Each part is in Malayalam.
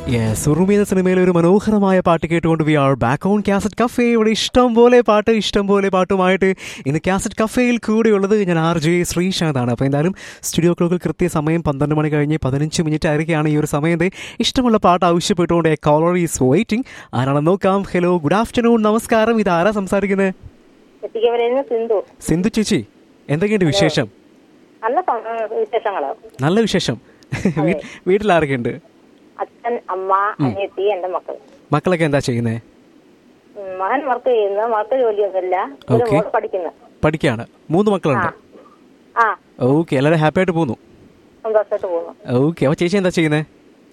യെസ് ഉറുമി എന്ന സിനിമയിലെ ഒരു മനോഹരമായ പാട്ട് കേട്ടുകൊണ്ട് we are back on cassette cafe ഇവിടെ ഇഷ്ടം പോലെ പാട്ട് ഇഷ്ടം പോലെ പാട്ടുമായിട്ട് ഇന്ന് കാസറ്റ് കഫേയിൽ കൂടെയുള്ളത് ഞാൻ ആർ ജെ ശ്രീശാന്താണ് അപ്പോൾ എന്തായാലും സ്റ്റുഡിയോ ക്ലോക്കിൽ കൃത്യസമയം പന്ത്രണ്ട് മണി കഴിഞ്ഞ് പതിനഞ്ച് മിനിറ്റ് ആയിരിക്കുകയാണ് ഈ ഒരു സമയത്ത് ഇഷ്ടമുള്ള പാട്ട് ആവശ്യപ്പെട്ടുകൊണ്ട് കോളർ ഈസ് വെയിറ്റിംഗ് ആരാണെന്ന് നോക്കാം ഹലോ ഗുഡ് ആഫ്റ്റർനൂൺ നമസ്കാരം ഇത് ആരാ സംസാരിക്കുന്നത് എത്തിക്കവരെന്ന് സിന്ധു സിന്ധു ചേച്ചി എന്തൊക്കെയുണ്ട് വിശേഷം നല്ല സം- വിശേഷങ്ങള് നല്ല വിശേഷം വീ- വീട്ടിലാരൊക്കെയുണ്ട് അച്ഛൻ അമ്മ അനിയത്തി എന്റെ മക്കൾ മക്കളൊക്കെ എന്താ ചെയ്യുന്നത് ഉം, മകൻ വർക്ക് ചെയ്യുന്നു മകൾക്ക് ജോലിയൊന്നുമില്ല ഒരു Okay. മോൾ പഠിക്കുന്നു പഠിക്കുകയാണ് മൂന്ന് മക്കളുണ്ട് ആ ഓക്കെ എല്ലാവരും ഹാപ്പി ആയിട്ട് പോകുന്നു സന്തോഷമായിട്ട് പോകുന്നു ഓക്കെ അപ്പോൾ ചേച്ചി എന്താ ചെയ്യുന്നത്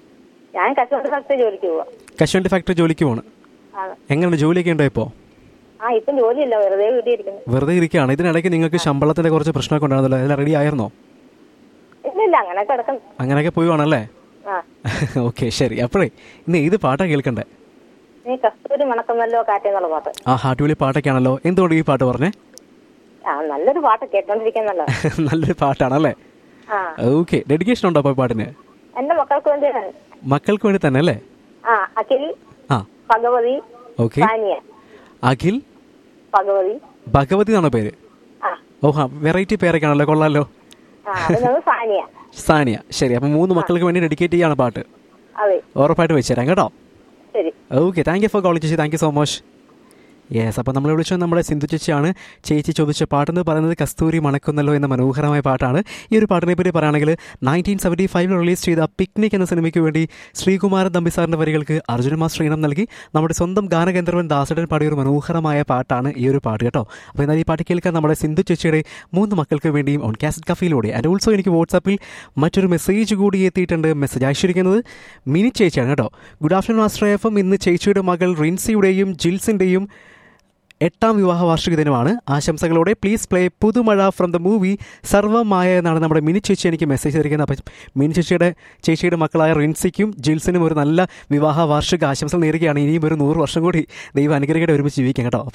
ഞാൻ കച്ചവട സ്ഥലത്ത് ജോലിക്ക് പോവാ കശുവണ്ടി ഫാക്ടറി ജോലിക്ക് പോണ് ആണ് എങ്ങനെയുണ്ട് ജോലിയൊക്കെ ഉണ്ടോ ഇപ്പോൾ ആ ഇപ്പം ജോലിയില്ല വെറുതെ വീട്ടിൽ ഇരിക്കുന്നു വെറുതെ ഇരിക്കുകയാണ് ഇതിനിടയ്ക്ക് നിങ്ങൾക്ക് ശമ്പളത്തിന്റെ കുറച്ച് പ്രശ്നമൊക്കെ ഉണ്ടായിരുന്നല്ലോ എല്ലാം റെഡി ആയിരുന്നോ ഇല്ല ഇല്ല അങ്ങനെ കിടക്കുന്നു അങ്ങനെയൊക്കെ പോവുകയാണല്ലേ ആ ഓക്കെ ശരി അപ്പോഴേ ഇന്ന് ഏത് പാട്ടാണ് കേൾക്കണ്ടേ നീ കസ്തൂരി മണക്കുന്നല്ലോ കാറ്റെന്നുള്ള പാട്ട് ആ ഹാട്ടുവിളി പാട്ടൊക്കെയാണല്ലോ എന്തുകൊണ്ട് ഈ പാട്ട് പറഞ്ഞേ ആ നല്ലൊരു പാട്ട് കേട്ടോണ്ടിരിക്കുന്നല്ലോ നല്ലൊരു പാട്ടാണല്ലേ ആ ഓക്കെ ഡെഡിക്കേഷൻ ഉണ്ടോ അപ്പോൾ ഈ പാട്ടിന് എന്റെ മക്കൾക്ക് വേണ്ടി മക്കൾക്ക് വേണ്ടി തന്നെ അല്ലേ ആ അഖിൽ ആ ഭഗവതി ഓക്കെ സാനിയ അഖിൽ ഭഗവതി ഭഗവതി എന്നാണോ പേര് ആ ഓ ഹാ വെറൈറ്റി പേരൊക്കെ ആണല്ലോ കൊള്ളാലോ ആ അത് സാനിയ സാനിയ ശരി അപ്പം മൂന്ന് മക്കൾക്ക് വേണ്ടി ഡെഡിക്കേറ്റ് ചെയ്യാണ് പാട്ട് അതെ ഉറപ്പായിട്ട് വെച്ചുതരാം കേട്ടോ ശരി okay thank you for calling ചേച്ചി thank you so much yes അപ്പോൾ നമ്മൾ വിളിച്ചത് നമ്മുടെ സിന്ധു ചേച്ചിയാണ് ചേച്ചി ചോദിച്ച പാട്ടെന്ന് പറയുന്നത് കസ്തൂരി മണക്കുന്നല്ലോ എന്ന മനോഹരമായ പാട്ടാണ് ഈ ഒരു പാട്ടിനെ പറ്റി പറയുകയാണെങ്കിൽ നയൻറ്റീൻ സെവൻറ്റി ഫൈവിൽ റിലീസ് ചെയ്ത പിക്നിക് എന്ന സിനിമയ്ക്ക് വേണ്ടി ശ്രീകുമാരൻ തമ്പിസാറിൻ്റെ വരികൾക്ക് അർജുനമാ ശ്രീണം നൽകി നമ്മുടെ സ്വന്തം ഗാനഗന്ധർവൻ ദാസടൻ പാടിയ ഒരു മനോഹരമായ പാട്ടാണ് ഈ ഒരു പാട്ട് കേട്ടോ അപ്പോൾ എന്നാൽ ഈ പാട്ട് കേൾക്കാൻ നമ്മുടെ സിന്ധു ചേച്ചിയുടെ മൂന്ന് മക്കൾക്ക് വേണ്ടിയും ഓൺ കാസറ്റ് കഫയിലൂടെ ആൻഡ് ഓൾസോ എനിക്ക് വാട്സാപ്പിൽ മറ്റൊരു മെസ്സേജ് കൂടി എത്തിയിട്ടുണ്ട് മെസ്സേജ് അയച്ചിരിക്കുന്നത് മിനി ചേച്ചിയാണ് കേട്ടോ ഗുഡ് ആഫ്റ്റർനൂൺ ആസ്ട്രേ എഫ് എം ഇന്ന് ചേച്ചിയുടെ മകൾ റിൻസിയുടെയും ജിൽസിൻ്റെയും എട്ടാം വിവാഹ വാർഷിക ദിനമാണ് ആശംസകളോടെ പ്ലീസ് പ്ലേ പുതുമഴ ഫ്രം ദ മൂവി സർവമായ എന്നാണ് നമ്മുടെ മിനി ചേച്ചി എനിക്ക് മെസ്സേജ് തരിക്കുന്നത് അപ്പം മിനി ചേച്ചിയുടെ ചേച്ചിയുടെ മക്കളായ റിൻസിക്കും ജിൽസിനും ഒരു നല്ല വിവാഹ വാർഷിക ആശംസ നേരുകയാണ് ഇനിയും ഒരു നൂറ് വർഷം കൂടി ദൈവം അനുഗ്രഹിക്കട്ടെ ഒരുമിച്ച് ജീവിക്കാം കേട്ടോ അപ്പോൾ